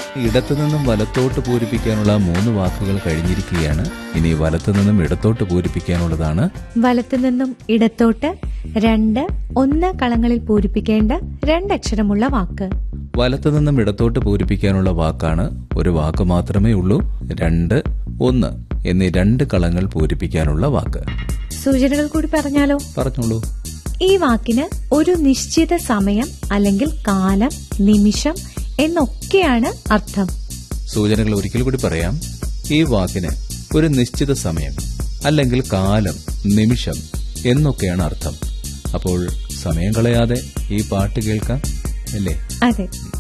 ഇടത്തു നിന്നും വലത്തോട്ട് പൂരിപ്പിക്കാനുള്ള മൂന്ന് വാക്കുകൾ കഴിഞ്ഞിരിക്കുകയാണ് ഇനി വലത്തു നിന്നും ഇടത്തോട്ട് പൂരിപ്പിക്കാനുള്ളതാണ് വലത്തു നിന്നും ഇടത്തോട്ട് രണ്ട് ഒന്ന് കളങ്ങളിൽ പൂരിപ്പിക്കേണ്ട രണ്ടക്ഷരമുള്ള വാക്ക് വലത്തു നിന്നും ഇടത്തോട്ട് പൂരിപ്പിക്കാനുള്ള വാക്കാണ് ഒരു വാക്ക് മാത്രമേ ഉള്ളൂ രണ്ട് ഒന്ന് എന്നീ രണ്ട് കളങ്ങൾ പൂരിപ്പിക്കാനുള്ള വാക്ക് സൂചനകൾ കൂടി പറഞ്ഞാലോ പറഞ്ഞോളൂ ഈ വാക്കിന് ഒരു നിശ്ചിത സമയം അല്ലെങ്കിൽ കാലം നിമിഷം എന്നൊക്കെയാണ് അർത്ഥം സൂചനകൾ ഒരിക്കൽ കൂടി പറയാം ഈ വാക്കിന് ഒരു നിശ്ചിത സമയം അല്ലെങ്കിൽ കാലം നിമിഷം എന്നൊക്കെയാണ് അർത്ഥം അപ്പോൾ സമയം കളയാതെ ഈ പാട്ട് കേൾക്കാം അല്ലേ അതെ